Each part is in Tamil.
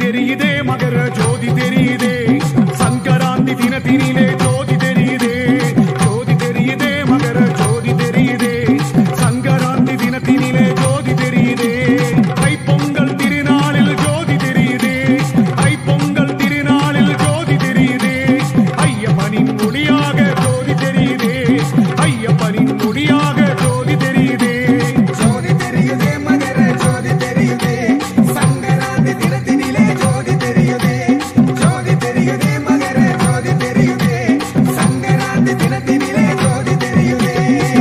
தெரியுதே மகர ஜோதி தெரியுதே சங்கராந்தி தினத்தினிலே ஜோதி தெரியுதே ஜோதி தெரியுதே மகர ஜோதி தெரியுதே சங்கராந்தி தினத்தினிலே ஜோதி தெரியுதே தைப்பொங்கல் திருநாளில் ஜோதி தெரியுதே தைப்பொங்கல் திருநாளில் ஜோதி தெரியுதே ஐயப்பனின் முடியாக ஜோதி தெரியுதே ஐயப்பனின் முடியாக ஜோதி தெரியுதே ஜோதி தெரியுதே மகர ஜோதி தெரியுதே சங்கராந்தி தினத்தினிலே ஜோதி தெரியுதே ஜோதி தெரியுதே மகர ஜோதி தெரியுதே சங்கராந்தி தினத்தினிலே ஜோதி தெரியுதே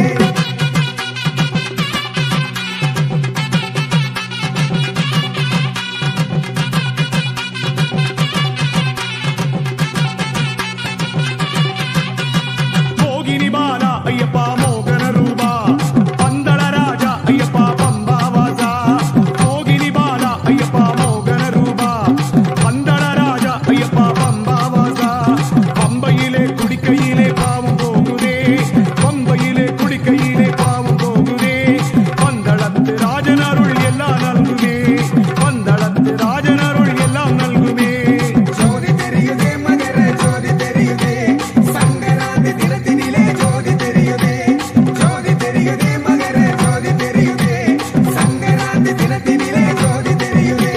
மோகினி பாலா ஐயப்பா மோகன ரூபா பந்தள ராஜா ஐயப்பா பம்பா வாசா மோகினி பாலா ஐயப்பா மோகன ரூபா பந்தள ராஜா ஐயப்பா பம்பா வாசா பம்பையிலே குடிக்கையிலே பாவம் போகுதே பம்பையிலே குடிக்கையிலே பாவம் போகுதே பந்தளத்து ராஜன் அருள் எல்லாம் நல்குமே பந்தளத்து ராஜன் அருள் எல்லாம் நல்குமே ஜோதி தெரியுதே மகர ஜோதி தெரியுதே சங்கராந்தி தினத்தினிலே ஜோதி தெரியுதே ஜோதி தெரியுதே மகர ஜோதி தெரியுதே சங்கராந்தி தினத்தினிலே ஜோதி தெரியுதே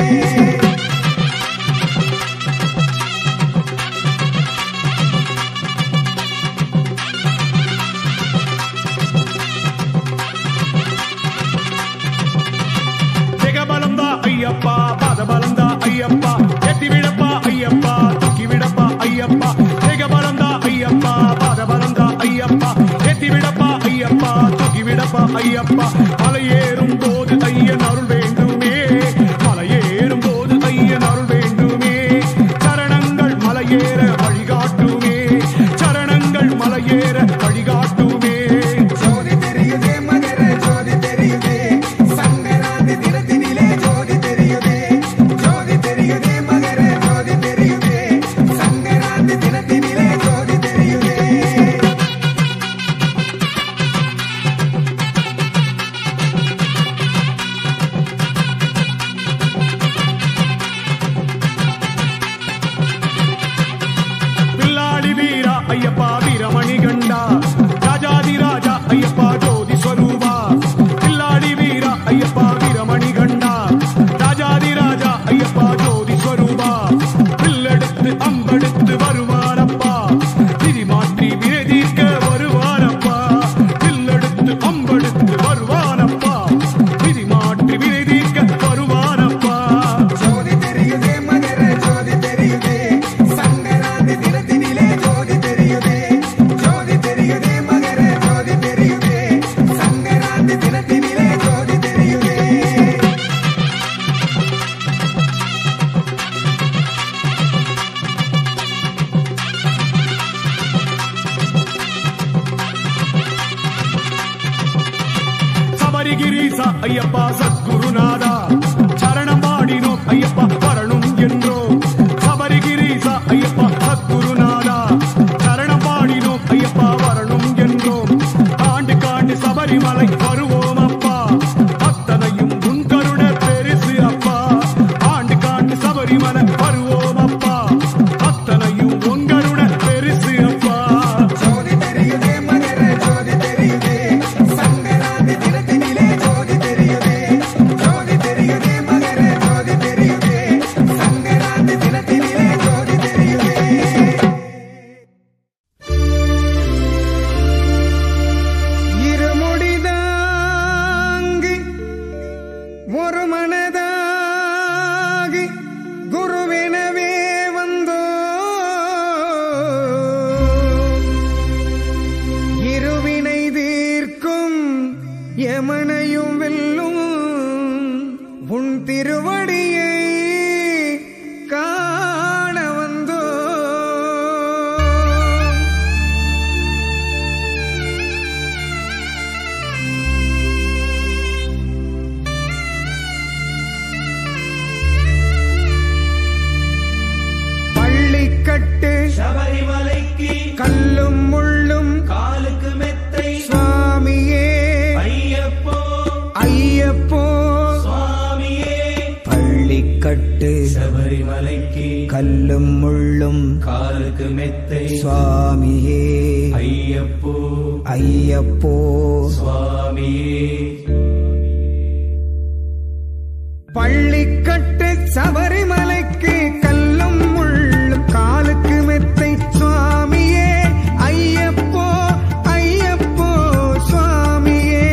ஜெகபலந்தா ஐயப்பா பாதபலந்தா ஐயப்பா எத்தி விடப்பா ஐயப்பா தூக்கி விடப்பா ஐயப்பா ஜெகபலந்தா ஐயப்பா பாதபலந்தா ஐயப்பா எத்தி விடப்பா ஐயப்பா தூக்கி விடப்பா ஐயப்பா மலையேறும் போது ஐயன் அருள் வேண்டுமே மலையேறும் போது ஐயன் அருள் வேண்டுமே சரணங்கள் மலையேற வழிகாட்டுமே சரணங்கள் மலையேற வழிகாட்டுமே ஜோதி தெரியுதே மகர ஜோதி தெரியுதே சங்கராந்தி தினத்தினிலே ஜோதி தெரியுதே ஜோதி தெரியுதே மகர ஜோதி தெரியுதே சங்கராந்தி தினத்தினிலே ஜோதி தெரியுதே பில்லாடி வீரா ஐயப்பா வீரமணி கண்டா ராஜாதி ராஜா ஐயப்பா ஜோதி ஸ்வரூபா பில்லாடி வீரா ஐயப்பா வீரமணி கண்டா ராஜாதி ராஜா ஐயப்பா ஜோதி ஸ்வரூபா பில்லெடுத்து அம்பெடுத்து வருவாரப்பா விதி மாற்றி விரதீர்க்க வருவாரப்பா பில்லெடுத்து அம்பெடுத்து வருவாரப்பா விதி மாற்றி விரதீர்க்க வருவாரப்பா ஜோதி தெரியுதே மகர ஜோதி தெரியுதே சங்கராந்தி தினத்தினிலே ஜோதி தெரியுதே ஜோதி தெரியுதே மகர ஜோதி தெரியுதே சங்கராந்தி தினத்தினிலே ஜோதி தெரியுதே சபரிகிரீசா ஐயப்பா சத்குருநாதா சரணம் பாடினோம் ஐயப்பா வரணும் என்றோம் சபரிகிரீசா ஐயப்பா சத்குருநாதா சரணம் பாடினோம் ஐயப்பா வரணும் என்றோம் ஆண்டு காண்டு சபரிமலை வருவோம் அப்பா அத்தனையும் உன் கருண பெருசு அப்பா ஆண்டு காண்டு சபரிமலை வருவோம் அப்பா அத்தனையும் உன் கருண பெருசு அப்பா ஜோதி தெரியுதே மகர ஜோதி தெரியுதே சங்கராந்தி தினத்தினிலே ஜோதி தெரியுதே ஜோதி தெரியுதே மகர ஜோதி தெரியுதே சங்கராந்தி தினத்தினிலே ஜோதி தெரியுதே இருமுடிதாங்கி ஒரு மனதாகி குருவெனவே வந்தோ இருவினை தீர்க்கும் யமனையும் வெல்லும் உன் திருவடியை காண வந்தோ பள்ளிக்கட்டு சபரிமலைக்கு கல்லும் முள்ளும் காலுக்கு மெத்தை சுவாமியே ஐயப்போ ஐயப்போ சுவாமியே பள்ளிக்கட்டு கட்டு சபரிமலைக்கு கல்லும் முள்ளும் காலுக்கு மெத்தை சுவாமியே ஐயப்போ ஐயப்போ சுவாமியே பள்ளிக்கட்டு சபரிமலைக்கு கல்லும் முள்ளும் காலுக்கு மெத்தை சுவாமியே ஐயப்போ ஐயப்போ சுவாமியே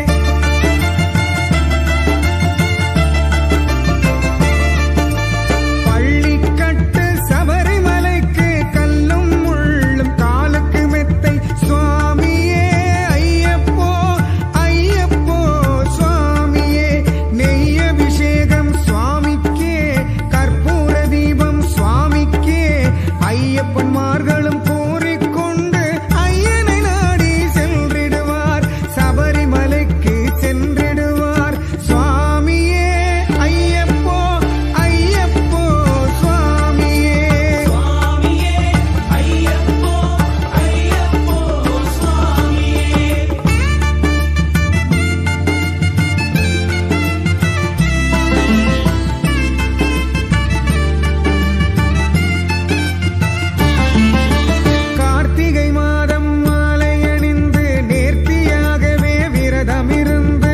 பள்ளிக்கட்டு சபரிமலைக்கு கல்லும் முள்ளும் காலுக்கு மெத்தை சுவாமியே ஐயப்போ ஐயப்போ சுவாமியே நெய் அபிஷேகம் சுவாமிக்கே கற்பூர தீபம் சுவாமிக்கே ஐயப்பன்மார்களும் கூறிக்கொண்டு ஐயனை நாடி சென்றிடுவார் சபரிமலைக்கு சென்றிடுவார் சுவாமியே ஐயப்போ ஐயப்போ சுவாமியே சுவாமியே ஐயப்போ ஐயப்போ சுவாமியே கார்த்திகை மாதம் மாலை அணிந்து நேர்த்தியாகவே விரதமிருந்து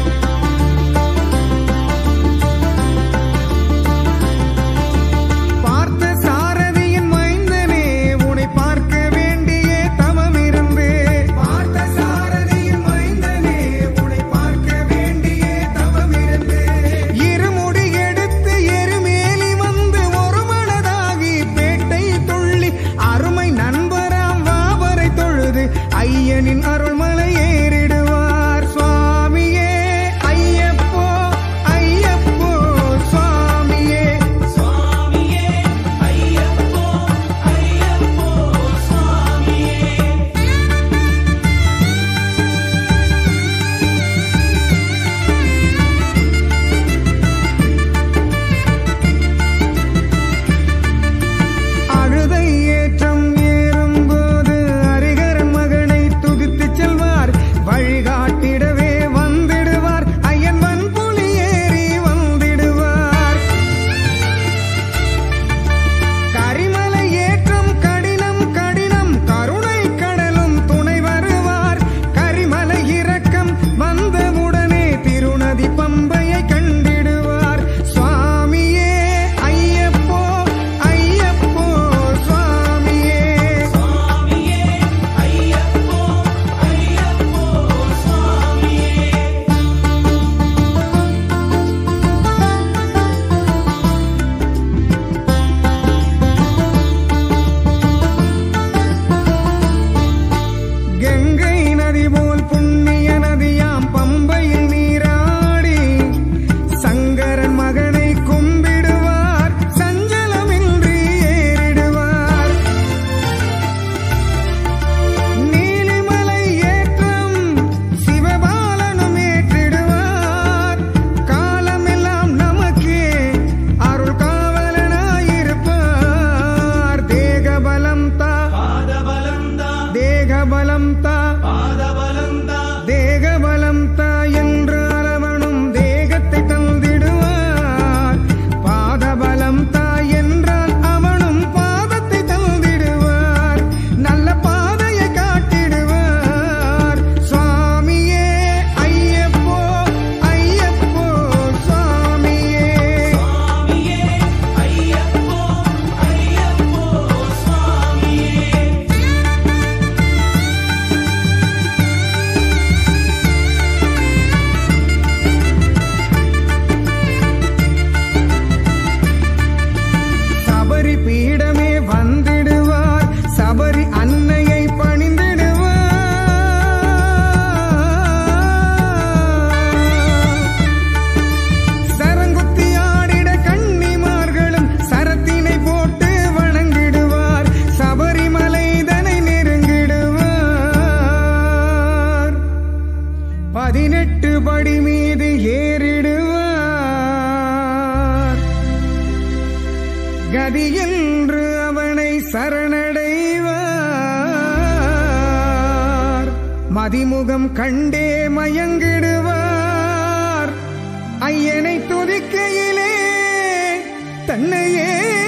பார்த்த சாரதியின் மைந்தனே உன்னை பார்க்க வேண்டிய தவம் இருந்து பார்த்த சாரதியின் மைந்தனே உன்னை பார்க்க வேண்டிய தவம் இருந்து இருமுடி எடுத்து எருமேலி வந்து ஒரு மனதாகி பேட்டை துள்ளி அருமை நண்பராம் வாவரை தொழுது ஐயனின் அருள்மலை ஏறிடுவார் சுவாமியே ஐயப்போ ஐயப்போ சுவாமியே சுவாமியே ஐயப்போ ஐயப்போ சுவாமியே அழுதை ஏற்றம் ஏறும்போது அரிகரன் மகனை துதித்துச் செல்வார் வழிகாட்டிடவே வந்திடுவார் ஐயன் வன்புலி ஏறி வந்திடுவார் கரிமலை ஏற்றம் கடினம் கடினம் கருணை கடலும் துணை வருவார் கரிமலை இறக்கம் வந்தவுடனே திருநதி பம்பையை கண்டிடுவார் சுவாமியே ஐயப்போ ஐயப்போ சுவாமியே சுவாமியே ஐயப்போ ஐயப்போ சுவாமியே கங்கை நதி போல் புண்ணிய நதியாம் பம்பையில் நீராடி சங்கரன் மகனை கும்பிடுவார் சஞ்சலமின்றி ஏறிடுவார் நீலிமலை ஏற்றம் சிவபாலனும் ஏற்றிடுவார் காலமெல்லாம் நமக்கே அருள் காவலனாயிருப்பார் தேகபலம் தா பாதபலந்தா தேகபலம் தா பாதபலந்தா தேகபலம் தா என்று அரவணும் தேகத்தை தந்திடுவார் பாதபலம் தா என்றால் அவனும் பாதத்தை தந்திடுவார் நல்ல பாதையை காட்டிடுவார் சுவாமியே ஐயப்போ ஐயப்போ சுவாமியே சுவாமியே ஐயப்போ ஐயப்போ சுவாமியே சபரி பீடமே வந்திடுவார் சபரி அன்னையை பணிந்திடுவார் சரங்குத்தி ஆடிட கன்னிமார்களும் சரத்தினை போட்டு வணங்கிடுவார் சபரிமலைதனை நெருங்கிடுவார் பதினெட்டு படி மீது ஏறிடுவார் கதியென்று அவனை சரணடைவார் மதிமுகம் கண்டே மயங்கிடுவார் ஐயனை துதிக்கையிலே தன்னையே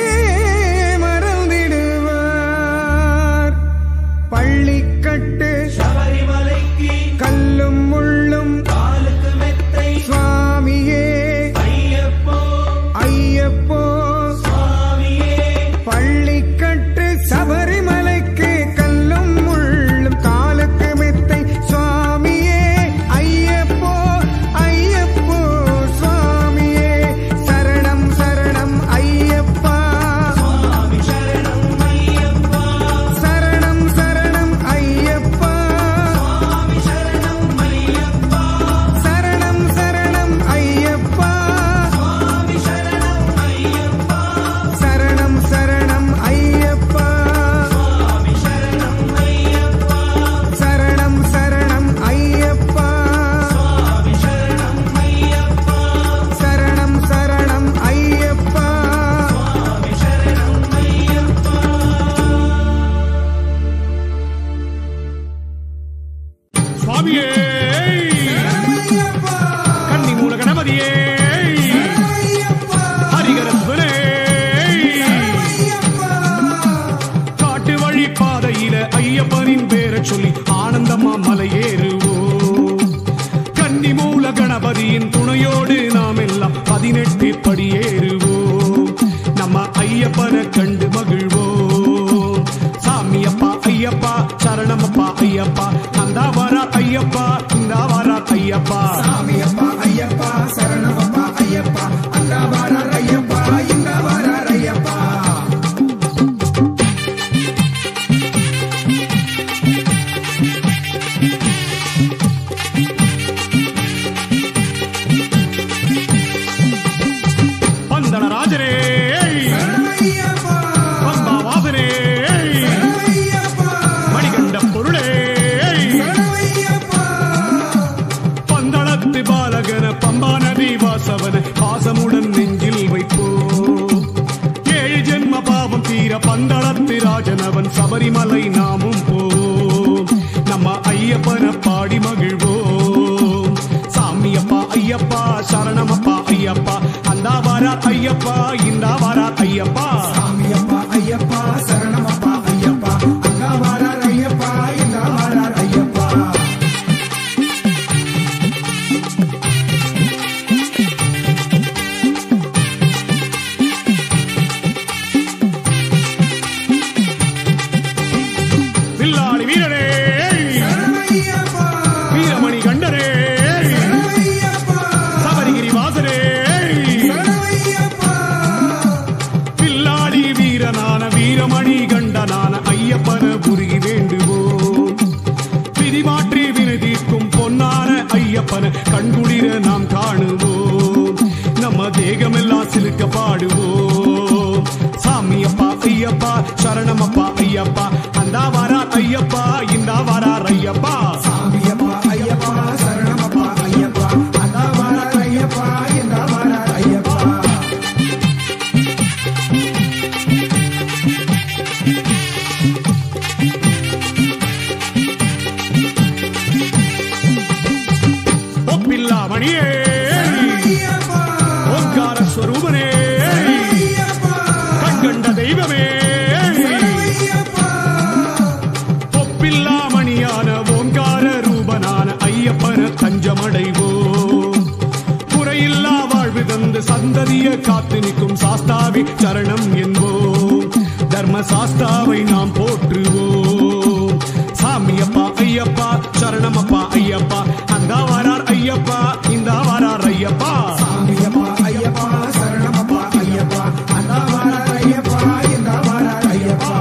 மறந்திடுவார் பள்ளிக்கட்டு சபரிமலைக்கு கல்லும் முள்ளும் காலுக்கு மெத்தை சுவாமியே ஐயப்போ ஐயப்போ சுவாமியே பள்ளிக்கட்டு சபரிமலைக்கு கல்லும் முள்ளும் காலுக்கு மெத்தை சுவாமியே ஐயப்போ ஐயப்போ சுவாமியே சரணம் சரணம் ஐயப்பா சுவாமி சரணம் ஐயப்பா சரணம் சரணம் ஐயப்பா சுவாமி சரணம் ஐயப்பா சரணம் சரணம் ஐயப்பா சுவாமி சரணம் ஐயப்பா சரணம் சரணம் ஐயப்பா சுவாமி சரணம் ஐயப்பா சரணம் சரணம் ஐயப்பா சுவாமி சரணம் ஐயப்பா சரணம் சரணம் ஐயப்பா சுவாமி சரணம் ஐயப்பா சுவாமியே கன்னி மூல கணபதியே ஹரிகரஸ்வரே காட்டு வழி பாதையில ஐயப்பனின் பேரை சொல்லி ஆனந்தமா மலையேறுவோம் கன்னி மூல கணபதியின் துணையோடு நாம் எல்லாம் பதினெட்டு படியேறுவோம் நம்ம ஐயப்பனை கண்டு மகிழ்வோம் சாமியப்பா ஐயப்பா சரணமப்பா ஐயப்பா அந்த வரார் ஐயப்பா இந்த வரார் ஐயப்பா சாமியப்பா ஐயப்பா சரணமப்பா ஐயப்பா அந்த வாரார் ஐயப்பா இந்த வாரார் ஐயப்பா பந்தன ராஜரே ஐயப்பா பம்பா வாசனே ஐயப்பா மணிகண்ட பொருளே ஐயப்பா பந்தளத்து பாலகன பம்பா நதி வாசவன பாசமுடன் நெஞ்சில் வைப்போ ஏழு ஜென்ம பாவம் தீர பந்தளத்து ராஜனவன் சபரிமலை நாமும் போவோம் நம்ம ஐயப்பன பாடி மகிழ்வோம் சாமியப்பா ஐயப்பா சரணமப்பா ஐயப்பா அந்த வாரார் ஐயப்பா இந்த வாரார் ஐயப்பா சாமியப்பா ஐயப்பா சரணமப்பா ஐயப்பா அங்க வாரார் ஐயப்பா இந்த வாரார் ஐயப்பா வில்லாளி வீரரே ஐயப்பா வீரமணி கண்டரே ஐயப்பா சபரிகிரி வாசரே ஐயப்பா பில்லாடி வீரனான வீரமணி கண்டனான ஐயப்பன புரிகி வேண்டுவோம் பிரிமாற்றி வினை தீர்க்கும் பொன்னான ஐயப்பன கண்குளிர நாம் காணுவோம் நம்ம தேகமெல்லாம் சிலுக்க பாடுவோம் சாமியப்பா ஐயப்பா சரணமப்பா ஐயப்பா அந்த வாரார் ஐயப்பா இந்த வாரார் ஐயப்பா சாமியப்பா ஐயப்பா சரணமப்பா ஐயப்பா அங்க வாரார் ஐயப்பா இந்த வாரார் ஐயப்பா ஒப்பில்லா மணியே ஐயப்பா ஓங்கார ஸ்வரூபனே ஐயப்பா கண்கண்ட தெய்வமே ஐயப்பா ஒப்பில்லா மணியான ஓங்கார ரூபனான ஐயப்பன தஞ்சமடைவோம் குறையில்லா வாழ்வு தந்து சந்ததிய காத்து நிற்கும் சாஸ்தாவி சரணம் என்போம் தர்ம சாஸ்தாவை நாம் போற்றுவோம் சாமியப்பா ஐயப்பா சரணமப்பா ஐயப்பா அந்த வாரார் ஐயப்பா இந்த வாரார் ஐயப்பா சாமியப்பா ஐயப்பா சரணமப்பா ஐயப்பா அங்க வாரார் ஐயப்பா இந்த வாரார் ஐயப்பா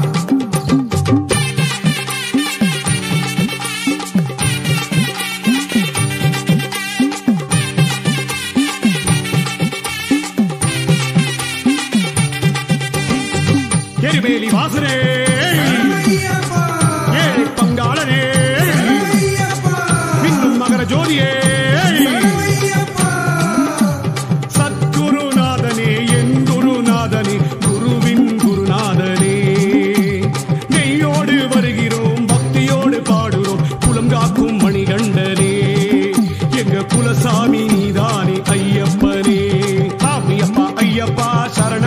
எரிமேலி வாசனே ஐயப்பா ஏழை பங்காளனே ஐயப்பா மின்னும் மகர ஜோதியே ஐயப்பா சத்குருநாதனே என் குருநாதனே குருவின் குருநாதனே நெய்யோடு வருகிறோம் பக்தியோடு பாடுறோம் குலம் காக்கும் மணிகண்டனே எங்க குலசாமி நீதானே ஐயப்பனே சாமியப்பா ஐயப்பா சரண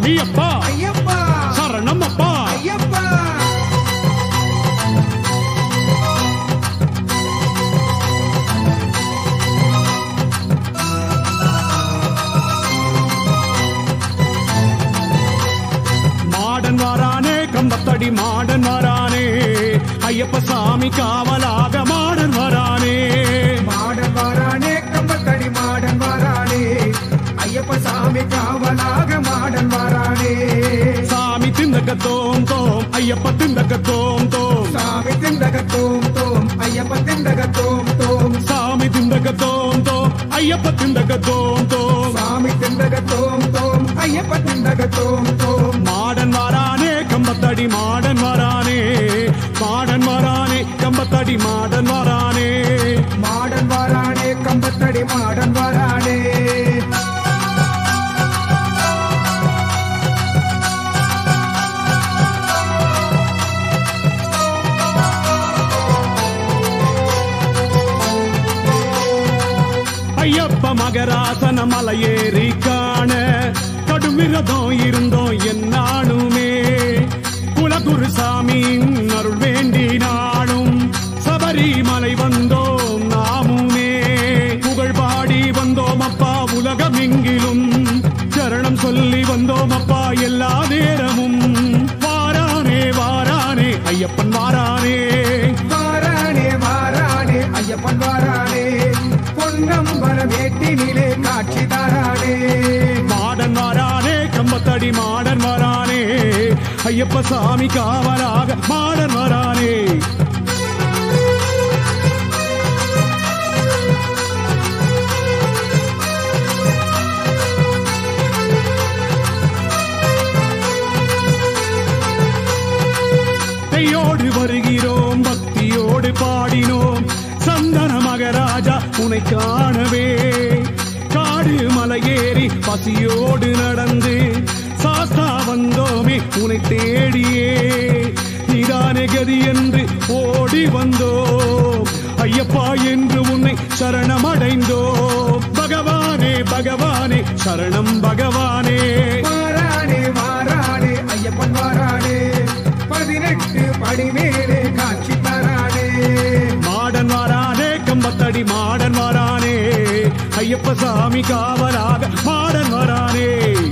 ஐயப்பா ஐயப்பா சரணம் அப்பா ஐயப்பா மாடன் வாரானே கம்பத்தடி மாடன் வாரானே ஐயப்ப சாமி காவலாக மாடன் வரானே மாடன் வாரானே கம்பத்தடி மாடன் வாரானே ஐயப்ப சாமி காவலாக மாடன் வாரானே சாமி திந்தக தோம் தோம் ஐயப்ப திந்தக தோம் தோம் சாமி திண்டக தோம் தோம் ஐயப்ப திண்டக தோம் தோம் சாமி திந்தக தோம் தோம் ஐயப்ப திந்தக தோம் தோம் சாமி திண்டக தோம் தோம் ஐயப்ப திண்டக தோம் தோம் மாடன் வாரானே கம்பத்தடி மாடன் வரானே மாடன் வரானே கம்பத்தடி மாடன் வரானே மாடன் வாரானே கம்பத்தடி மாடன் வாரானே ஐயப்ப மகராசன மலையேறி காண கடுமிரதம் இருந்தோம் என்னாலுமே குலகுரு சாமி அருள் வேண்டினாலும் சபரிமலை வந்தோம் நாமுமே புகழ் பாடி வந்தோம் அப்பா உலகமெங்கிலும் சரணம் சொல்லி வந்தோம் அப்பா எல்லா நேரமும் வாரானே வாரானே ஐயப்பன் வாரானே வாரானே வாரானே ஐயப்பன் வாரானே பொன்னம்பல வேட்டினிலே காட்சி தாரானே மாடன் வாரானே கம்பத்தடி மாடன் வரானே ஐயப்ப சாமி காவலாக மாடன் வரானே கையோடு வருகிறோம் பக்தியோடு பாடினோம் சந்தன மகராஜா உனை காணவே காடு மலையேறி பசியோடு நடந்து சாஸ்தா வந்தோமே உனை தேடியே நீதானே கதி என்று ஓடி வந்தோம் ஐயப்பா என்று உன்னை சரணமடைந்தோம் பகவானே பகவானே சரணம் பகவானே வாரானே வாரானே ஐயப்பன் வாரானே பதினெட்டு படி மேலே காட்சி தரானே மாடன் வாரானே கம்பத்தடி மாடன் வாரானே ஐயப்ப சாமி காவலாக மாடன் வரானே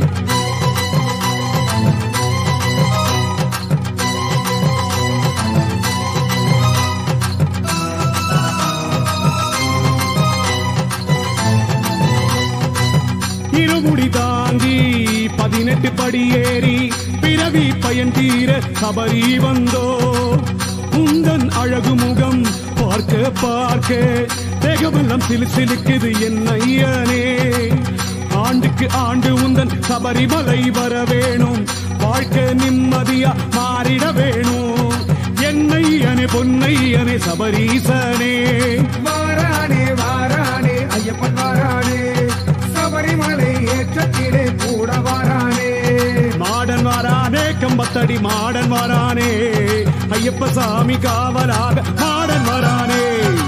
இருமுடி தாங்கி பதினெட்டு படி ஏறி பிறவி பயன் தீர சபரி வந்தோ உந்தன் அழகு முகம் பார்க்க பார்க்க தேகமெல்லாம் சிலு சிலுக்குது என் ஐயனே ஆண்டுக்கு ஆண்டு உந்தன் சபரிமலை வர வேணும் வாழ்க்கை நிம்மதியா மாறிட வேணும் என்னையனே பொன்னையனே சபரீசனே வாரானே வாரானே ஐயப்பன் வாரானே சபரிமலை ஏற்றத்திலே கூட வாரானே மாடன் வாரானே கம்பத்தடி மாடன் வாரானே ஐயப்ப சாமி காவலாக மாடன் வரானே